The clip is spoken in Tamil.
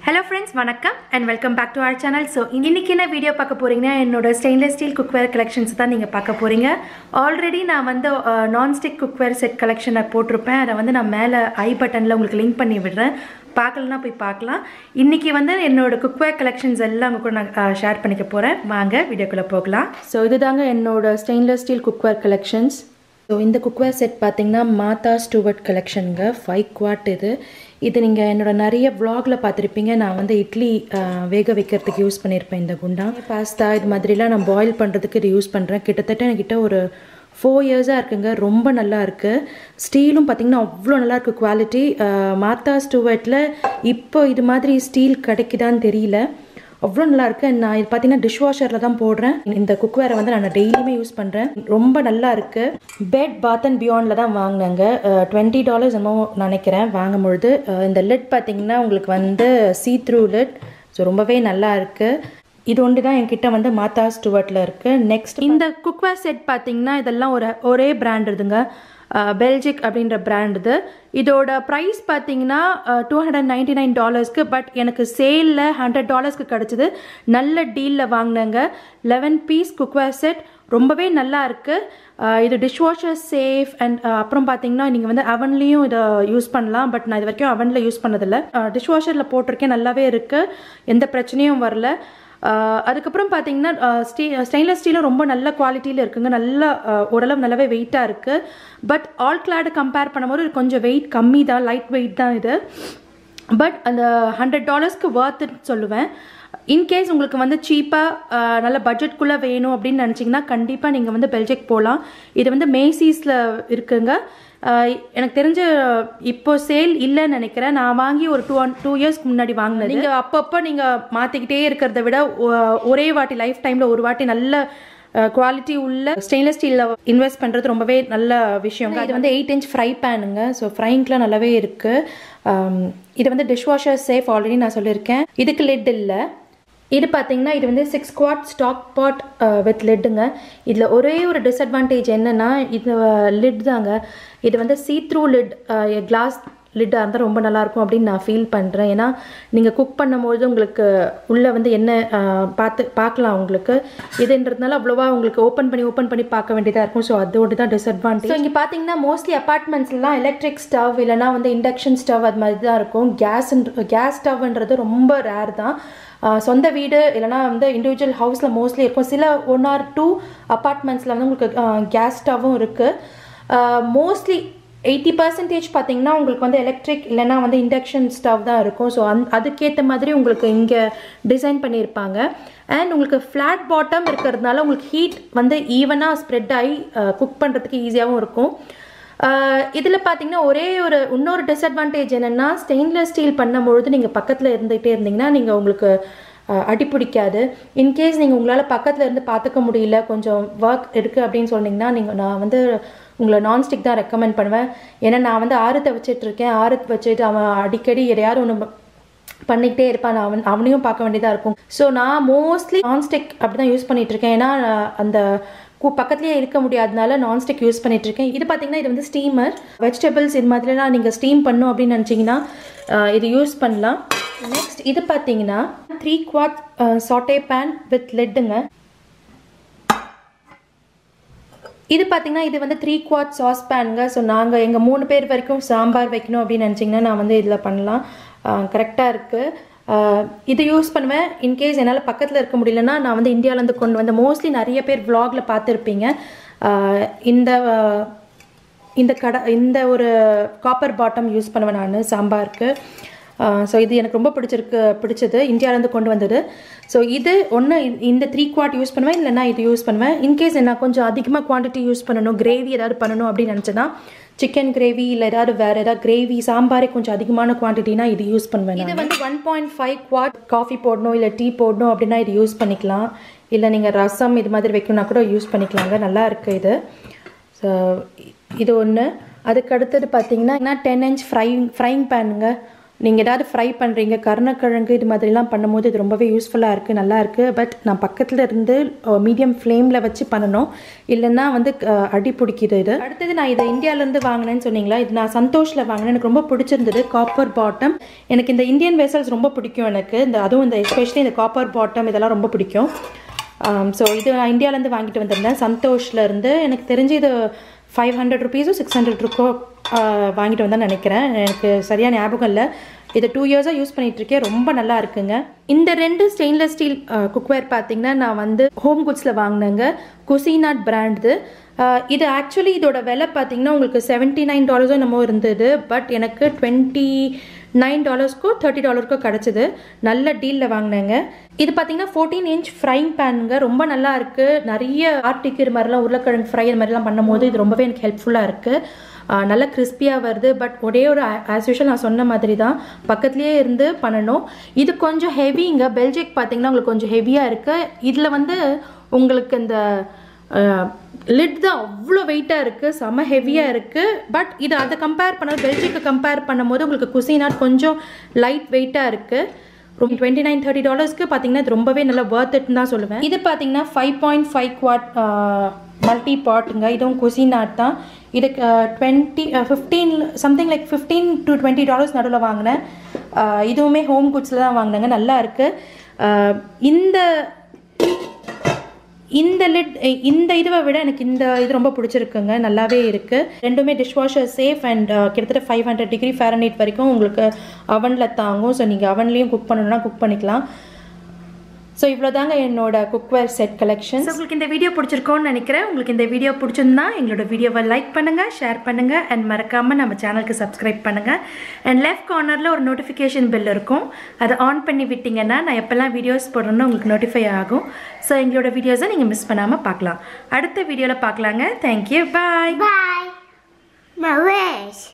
ஹலோ ஃப்ரெண்ட்ஸ் வணக்கம் and welcome back to our channel so இன்னைக்கு என்ன வீடியோ பார்க்க போறீங்கன்னா என்னோட ஸ்டெயின்லெஸ் ஸ்டீல் குக்வேர் கலெக்ஷன்ஸ் தான் நீங்கள் பார்க்க போகிறீங்க ஆல்ரெடி நான் வந்து நான்ஸ்டிக் குக்வேர் செட் கலெக்ஷனை போட்டிருப்பேன் அதை வந்து நான் மேலே ஐ பட்டனில் உங்களுக்கு லிங்க் பண்ணி விடுறேன் பார்க்கலன்னா போய் பார்க்கலாம் இன்றைக்கி வந்து என்னோட குக்வேர் கலெக்ஷன்ஸ் எல்லாம் உங்க கூட நான் ஷேர் பண்ணிக்க போகிறேன் வாங்க வீடியோக்குள்ளே போகலாம் ஸோ இதுதாங்க என்னோட stainless steel cookware collections so இந்த குக்வேர் செட் பார்த்தீங்கன்னா மாதா ஸ்டூவர்ட் கலெக்ஷனுங்க ஃபைவ் குவாட் இது இது நீங்கள் என்னோட நிறைய vlogல பார்த்துருப்பீங்க நான் வந்து இட்லி ஆஹ், வேக வைக்கிறதுக்கு யூஸ் பண்ணியிருப்பேன் இந்த குண்டா பாஸ்தா இது மாதிரிலாம் நான் பாயில் பண்ணுறதுக்கு இது யூஸ் பண்ணுறேன் கிட்டத்தட்ட என்கிட்ட ஒரு ஃபோர் இயர்ஸாக இருக்குங்க ரொம்ப நல்லா இருக்குது ஸ்டீலும் பார்த்தீங்கன்னா அவ்வளோ நல்லா இருக்குது குவாலிட்டி மாத்தா ஸ்டூவர்ட்டில் இப்போ இது மாதிரி ஸ்டீல் கிடைக்குதான்னு தெரியல அவ்வளோ நல்லா இருக்கு And நான் இது பார்த்தீங்கன்னா டிஷ் வாஷரில் தான் போடுறேன் இந்த குக்வேரை வந்து நான் டெய்லியுமே யூஸ் பண்ணுறேன் ரொம்ப நல்லா இருக்கு பெட் பாத் அண்ட் பியாண்டில் தான் வாங்கினாங்க டுவெண்ட்டி டாலர்ஸ் என்னமோ நினைக்கிறேன் வாங்கும் பொழுது அஹ், இந்த லிட் பார்த்தீங்கன்னா உங்களுக்கு வந்து சீ த்ரூ லிட் ஸோ ரொம்பவே நல்லா இருக்கு இது ஒன்று தான் என்கிட்ட வந்து மாதா ஸ்டுவர்ட்டில் இருக்கு நெக்ஸ்ட் இந்த குக்வேர் செட் பார்த்தீங்கன்னா இதெல்லாம் ஒரு ஒரே பிராண்ட் இதுங்க பெல்ஜிக் அப்படின்ற பிராண்ட் இது இதோட ப்ரைஸ் பார்த்தீங்கன்னா டூ ஹண்ட்ரட் நைன்டி நைன் டாலர்ஸ்க்கு பட் எனக்கு சேலில் ஹண்ட்ரட் டாலர்ஸ்க்கு கிடச்சிது நல்ல டீலில் வாங்கினேங்க லெவன் பீஸ் குக்வேர் செட் ரொம்பவே நல்லா இருக்கு அஹ் இது டிஷ்வாஷர் சேஃப் அண்ட் அப்புறம் பார்த்தீங்கன்னா நீங்கள் வந்து அவன்லேயும் இதை யூஸ் பண்ணலாம் பட் நான் இது வரைக்கும் அவனில் யூஸ் பண்ணதில்லை டிஷ்வாஷரில் போட்டிருக்கேன் நல்லாவே இருக்கு எந்த பிரச்சனையும் வரல ஆஹ் அதுக்கப்புறம் பார்த்தீங்கன்னா ஸ்டீ ஸ்டெயின்லெஸ் ஸ்டீலும் ரொம்ப நல்ல குவாலிட்டியில் இருக்குங்க நல்ல ஆஹ் ஓரளவு நல்லாவே வெயிட்டாக இருக்குது பட் ஆல் கிளாடு கம்பேர் பண்ணும்போது இது கொஞ்சம் வெயிட் கம்மி தான் லைட் வெயிட் தான் இது பட் அந்த ஹண்ட்ரட் டாலர்ஸ்க்கு ஒர்த்துன்னு சொல்லுவேன் இன்கேஸ் உங்களுக்கு வந்து சீப்பாக நல்ல பட்ஜெட்குள்ளே வேணும் அப்படின்னு நினச்சிங்கன்னா கண்டிப்பாக நீங்கள் வந்து பெல்ஜெக் போகலாம் இது வந்து மேசிஸில் இருக்குங்க ஆஹ் எனக்கு தெரிஞ்ச இப்போ சேல் இல்லைன்னு நினைக்கிறேன் நான் வாங்கி ஒரு டூ டூ இயர்ஸ்க்கு முன்னாடி வாங்கினது நீங்கள் அப்பப்போ நீங்கள் மாற்றிக்கிட்டே இருக்கிறத விட ஒ- ஒரே வாட்டி லைஃப் டைமில் ஒரு வாட்டி நல்ல குவாலிட்டி உள்ள ஸ்டெயின்லெஸ் ஸ்டீலில் இன்வெஸ்ட் பண்ணுறது ரொம்பவே நல்ல விஷயங்க இது வந்து எயிட் இன்ச் ஃப்ரை பேனுங்க ஸோ ஃப்ரைங்க்லாம் நல்லாவே இருக்குது இது வந்து டிஷ்வாஷர் சேஃப் ஆல்ரெடி நான் சொல்லியிருக்கேன் இதுக்கு லிட் இல்லை இது பார்த்தீங்கன்னா இது வந்து six quart stock pot with லிட்டுங்க இதில் ஒரே ஒரு டிஸ்அட்வான்டேஜ் என்னன்னா இது லிட் தாங்க இது வந்து சீ த்ரூ லிட் கிளாஸ் லிட்டாக இருந்தால் ரொம்ப நல்லாயிருக்கும் அப்படின்னு நான் ஃபீல் பண்ணுறேன் ஏன்னா நீங்கள் குக் பண்ணும்போது உங்களுக்கு உள்ளே வந்து என்ன அஹ், பார்த்து பார்க்கலாம் உங்களுக்கு இதுன்றதுனால அவ்வளோவா உங்களுக்கு ஓப்பன் பண்ணி ஓப்பன் பண்ணி பார்க்க வேண்டியதாக இருக்கும் ஸோ அதோடு தான் டிஸ்அட்வான்டேஜ் ஸோ இங்கே பார்த்தீங்கன்னா மோஸ்ட்லி அப்பார்ட்மெண்ட்ஸ்லாம் எலக்ட்ரிக் ஸ்டவ் இல்லைனா வந்து இண்டக்ஷன் ஸ்டவ் அது மாதிரி தான் இருக்கும் கேஸ் கேஸ் ஸ்டவ்ன்றது ரொம்ப ரேர் தான் ஆஹ் சொந்த வீடு இல்லைனா வந்து இண்டிவிஜுவல் ஹவுஸில் மோஸ்ட்லி இருக்கும் சில ஒன் ஆர் டூ அப்பார்ட்மெண்ட்ஸில் வந்து உங்களுக்கு கேஸ் ஸ்டவ்வும் இருக்குது மோஸ்ட்லி எயிட்டி பர்சன்டேஜ் பார்த்தீங்கன்னா உங்களுக்கு வந்து எலக்ட்ரிக் இல்லைனா வந்து இண்டக்ஷன் ஸ்டவ் தான் இருக்கும் ஸோ அந் அதுக்கேற்ற மாதிரி உங்களுக்கு இங்கே டிசைன் பண்ணியிருப்பாங்க அண்ட் உங்களுக்கு ஃப்ளாட் பாட்டம் இருக்கிறதுனால உங்களுக்கு ஹீட் வந்து ஈவனாக ஸ்ப்ரெட் ஆகி குக் பண்ணுறதுக்கு ஈஸியாகவும் இருக்கும் இதில் பார்த்தீங்கன்னா ஒரே ஒரு இன்னொரு டிஸ்அட்வான்டேஜ் என்னென்னா ஸ்டெயின்லெஸ் ஸ்டீல் பண்ணும்பொழுது நீங்கள் பக்கத்தில் இருந்துகிட்டே இருந்தீங்கன்னா நீங்கள் உங்களுக்கு அஹ், அடி பிடிக்காது இன்கேஸ் நீங்கள் உங்களால் பக்கத்தில் இருந்து பார்த்துக்க முடியல கொஞ்சம் ஒர்க் இருக்குது அப்படின்னு சொன்னீங்கன்னா நீங்கள் நான் வந்து உங்களை நான்ஸ்டிக் தான் ரெக்கமெண்ட் பண்ணுவேன் ஏன்னா நான் வந்து ஆறுத்தை வச்சுட்டு இருக்கேன் ஆறுத்து வச்சுட்டு அவன் அடிக்கடி எதையாவது ஒன்று பண்ணிக்கிட்டே இருப்பான் அவன் அவனையும் பார்க்க வேண்டியதாக இருக்கும் ஸோ நான் மோஸ்ட்லி நான்ஸ்டிக் அப்படி தான் யூஸ் பண்ணிட்டு இருக்கேன் ஏன்னா நான் அந்த கு- பக்கத்துலயே இருக்க முடியாதனால நான்ஸ்டிக் யூஸ் பண்ணிட்டு இருக்கேன் இது பார்த்தீங்கன்னா இது வந்து ஸ்டீமர் வெஜிடபிள்ஸ் இது மாதிரிலாம் நீங்கள் ஸ்டீம் பண்ணும் அப்படின்னு நினச்சிங்கன்னா அஹ், இது யூஸ் பண்ணலாம் நெக்ஸ்ட் இது பார்த்தீங்கன்னா three quart sauté pan with லெட்டுங்க இது பார்த்தீங்கன்னா இது வந்து த்ரீ குவாட் சாஸ் பேனுங்க ஸோ நாங்கள் எங்கள் மூணு பேர் வரைக்கும் சாம்பார் வைக்கணும் அப்படின்னு நினச்சிங்கன்னா நான் வந்து இதில் பண்ணலாம் கரெக்டாக இருக்குது இது யூஸ் பண்ணுவேன் இன்கேஸ் என்னால் பக்கத்தில் இருக்க முடியலன்னா நான் வந்து இந்தியாவிலேருந்து கொண்டு வந்த மோஸ்ட்லி நிறைய பேர் vlogல பார்த்துருப்பீங்க ஆஹ் இந்த ஆஹ், இந்த கடை இந்த ஒரு காப்பர் பாட்டம் யூஸ் பண்ணுவேன் நான் சாம்பாருக்கு ஸோ இது எனக்கு ரொம்ப பிடிச்சிருக்கு பிடிச்சது இந்தியாவிலேருந்து கொண்டு வந்தது ஸோ இது ஒன்று இந்த த்ரீ குவாட் யூஸ் பண்ணுவேன் இல்லைன்னா இது யூஸ் பண்ணுவேன் இன்கேஸ் நான் கொஞ்சம் அதிகமாக குவான்டிட்டி யூஸ் பண்ணணும் கிரேவி ஏதாவது பண்ணணும் அப்படின்னு நினச்சேன்னா சிக்கன் கிரேவி இல்லை ஏதாவது வேறு ஏதாவது கிரேவி சாம்பாரே கொஞ்சம் அதிகமான குவான்டிட்டினா இது யூஸ் பண்ணுவேன் இது வந்து one point five quart coffee போடணும் இல்லை டீ போடணும் அப்படின்னா இது யூஸ் பண்ணிக்கலாம் இல்லை நீங்கள் ரசம் இது மாதிரி வைக்கணும்னா கூட யூஸ் பண்ணிக்கலாங்க நல்லா இருக்குது இது ஸோ இது ஒன்று அதுக்கு அடுத்தது பார்த்தீங்கன்னா டென் இன்ச் ஃப்ரைங் ஃப்ரைங் பேனுங்க நீங்கள் ஏதாவது ஃப்ரை பண்ணுறீங்க கருணக்கிழங்கு இது மாதிரிலாம் பண்ணும்போது இது ரொம்பவே யூஸ்ஃபுல்லாக இருக்குது நல்லா இருக்குது பட் நான் பக்கத்தில் இருந்து மீடியம் ஃப்ளேமில் வச்சு பண்ணணும் இல்லைன்னா வந்து அஹ், அடி பிடிக்குது இது அடுத்தது நான் இதை இந்தியாவிலேருந்து வாங்கினேன்னு சொன்னீங்களா இது நான் சந்தோஷில் வாங்கினேன் எனக்கு ரொம்ப பிடிச்சிருந்தது காப்பர் பாட்டம் எனக்கு இந்த இந்தியன் வெசல்ஸ் ரொம்ப பிடிக்கும் எனக்கு இந்த அதுவும் இந்த எஸ்பெஷலி இந்த காப்பர் பாட்டம் இதெல்லாம் ரொம்ப பிடிக்கும் ஸோ இது நான் இந்தியாவிலேருந்து வாங்கிட்டு வந்திருந்தேன் சந்தோஷ்ல இருந்து எனக்கு தெரிஞ்சு இது ஃபைவ் ஹண்ட்ரட் ருபீஸோ சிக்ஸ் ஹண்ட்ரட் ருக்கோ வாங்கிட்டு வந்தேன்னு நினைக்கிறேன் எனக்கு சரியான ஞாபகம் இல்லை இதை டூ இயர்ஸாக யூஸ் பண்ணிட்டு இருக்கேன் ரொம்ப நல்லா இருக்குங்க இந்த ரெண்டு ஸ்டெயின்லெஸ் ஸ்டீல் குக்வேர் பார்த்தீங்கன்னா நான் வந்து ஹோம் குட்ஸில் வாங்கினேங்க குசிநாட் பிராண்டு இது ஆக்சுவலி இதோட விலை பார்த்தீங்கன்னா உங்களுக்கு செவன்ட்டி நைன் டாலர்ஸோ என்னமோ இருந்தது பட் எனக்கு டுவெண்ட்டி நைன் டாலர்ஸ்க்கோ தேர்ட்டி டாலருக்கோ கிடச்சிது நல்ல டீலில் வாங்கினேங்க இது பார்த்தீங்கன்னா ஃபோர்டீன் இன்ச் ஃப்ரைங் பேனுங்க ரொம்ப நல்லா இருக்குது நிறைய ஆர்டிக் இது மாதிரிலாம் உருளைக்கிழங்கு ஃப்ரை இது மாதிரிலாம் பண்ணும்போது இது ரொம்பவே எனக்கு ஹெல்ப்ஃபுல்லாக இருக்குது நல்லா கிறிஸ்பியாக வருது பட் ஒரே ஒரு ஆஸ் யூஷுவல் நான் சொன்ன மாதிரி தான் பக்கத்துலேயே இருந்து பண்ணணும் இது கொஞ்சம் ஹெவிங்க பெல்ஜிக் பார்த்தீங்கன்னா உங்களுக்கு கொஞ்சம் ஹெவியாக இருக்குது இதில் வந்து உங்களுக்கு இந்த லிட் தான் அவ்வளோ வெயிட்டாக இருக்குது செம ஹெவியாக இருக்குது பட் இது அதை கம்பேர் பண்ண பெல்ஜிக்கு கம்பேர் பண்ணும்போது உங்களுக்கு குசினாட் கொஞ்சம் லைட் வெயிட்டாக இருக்குது ரொம்ப டுவெண்ட்டி நைன் தேர்ட்டி டாலர்ஸ்க்கு பார்த்தீங்கன்னா இது ரொம்பவே நல்லா ஒர்த் இட்னு தான் சொல்லுவேன் இது பார்த்தீங்கன்னா five point five quart multi பாட்டுங்க இதுவும் குசினாட் தான் இதுக்கு twenty fifteen something like fifteen to twenty dollars நடுவில் வாங்கினேன் அஹ் இதுவுமே ஹோம் குட்ஸில் தான் வாங்கினேங்க நல்லா இருக்குது இந்த இந்த லிட் இந்த இதுவை விட எனக்கு இந்த இது ரொம்ப பிடிச்சிருக்குங்க நல்லாவே இருக்குது ரெண்டுமே டிஷ் வாஷர் சேஃப் அண்ட் கிட்டத்தட்ட ஃபைவ் ஹண்ட்ரட் டிகிரி ஃபேரனைட் வரைக்கும் உங்களுக்கு அவனில் தாங்கும் ஸோ நீங்கள் அவன்லேயும் குக் பண்ணணும்னா குக் பண்ணிக்கலாம் ஸோ இவ்வளோதாங்க என்னோட குக்வேர் செட் கலெக்ஷன் உங்களுக்கு இந்த வீடியோ பிடிச்சிருக்கோன்னு நினைக்கிறேன் உங்களுக்கு இந்த வீடியோ பிடிச்சிருந்தா எங்களோட வீடியோவை லைக் பண்ணுங்கள் ஷேர் பண்ணுங்கள் அண்ட் மறக்காமல் நம்ம சேனலுக்கு சப்ஸ்கிரைப் பண்ணுங்கள் அண்ட் லெஃப்ட் கார்னரில் ஒரு நோட்டிஃபிகேஷன் பில் இருக்கும் அதை ஆன் பண்ணி விட்டிங்கன்னா நான் எப்போல்லாம் வீடியோஸ் போடுறேன்னு உங்களுக்கு நோட்டிஃபை ஆகும் ஸோ எங்களோட வீடியோஸை நீங்கள் மிஸ் பண்ணாமல் பார்க்கலாம் அடுத்த வீடியோவில் பார்க்கலாங்க thank you bye Bye. My wish.